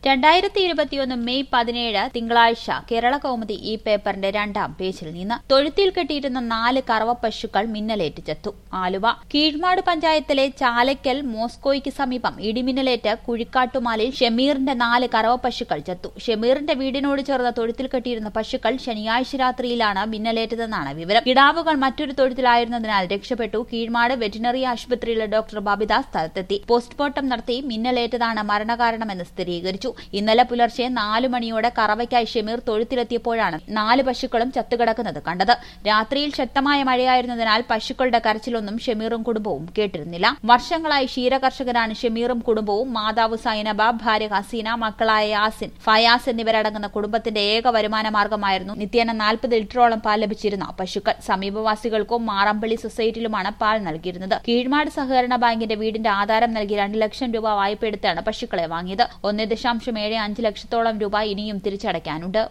രണ്ടായിരത്തി ഇരുപത്തിയൊന്ന് മെയ് പതിനേഴ് തിങ്കളാഴ്ച കേരള കൗമുദി ഈ പേപ്പറിന്റെ രണ്ടാം പേജിൽ നിന്ന് തൊഴുത്തിൽ കെട്ടിയിരുന്ന നാല് കറവ പശുക്കൾ മിന്നലേറ്റ് ചത്തു ആലുവ കീഴ്മാട് പഞ്ചായത്തിലെ ചാലയ്ക്കൽ മോസ്കോയ്ക്ക് സമീപം ഇടിമിന്നലേറ്റ് കുഴിക്കാട്ടുമാലിൽ ഷമീറിന്റെ നാല് കറവ പശുക്കൾ ചത്തു ഷമീറിന്റെ വീടിനോട് ചേർന്ന തൊഴുത്തിൽ കെട്ടിയിരുന്ന പശുക്കൾ ശനിയാഴ്ച രാത്രിയിലാണ് മിന്നലേറ്റതെന്നാണ് വിവരം കിടാവുകൾ മറ്റൊരു തൊഴുത്തിലായിരുന്നതിനാൽ രക്ഷപ്പെട്ടു കീഴ്മാട് വെറ്റിനറി ആശുപത്രിയിലെ ഡോക്ടർ ബബിത സ്ഥലത്തെത്തി പോസ്റ്റ്മോർട്ടം നടത്തി മിന്നലേറ്റതാണ് മരണകാരണമെന്ന് സ്ഥിരീകരിച്ചു ഇന്നലെ പുലർച്ചെ നാലു മണിയോടെ കറവയ്ക്കായി ഷമീർ തൊഴുത്തിലെത്തിയപ്പോഴാണ് നാല് പശുക്കളും ചത്തുകിടക്കുന്നത് കണ്ടത് രാത്രിയിൽ ശക്തമായ മഴയായിരുന്നതിനാൽ പശുക്കളുടെ കരച്ചിലൊന്നും ഷമീറും കുടുംബവും കേട്ടിരുന്നില്ല വർഷങ്ങളായി ക്ഷീരകർഷകരാണ് ഷമീറും കുടുംബവും മാതാവ് സൈനബ ഭാര്യ ഹസീന മക്കളായ യാസിൻ ഫയാസ് എന്നിവരടങ്ങുന്ന കുടുംബത്തിന്റെ ഏക വരുമാന മാർഗമായിരുന്നു നിത്യേന നാൽപ്പത് ലിറ്ററോളം പാൽ ലഭിച്ചിരുന്ന പശുക്കൾ സമീപവാസികൾക്കും മാറമ്പള്ളി സൊസൈറ്റിയിലുമാണ് പാൽ നൽകിയിരുന്നത് കീഴ്മാട് സഹകരണ ബാങ്കിന്റെ വീടിന്റെ ആധാരം നൽകി രണ്ട് ലക്ഷം രൂപ വായ്പ എടുത്താണ് പശുക്കളെ വാങ്ങിയത് ഒന്ന് ദശാംശം ഏഴ് അഞ്ച് ലക്ഷത്തോളം രൂപ ഇനിയും തിരിച്ചടയ്ക്കാനുണ്ട്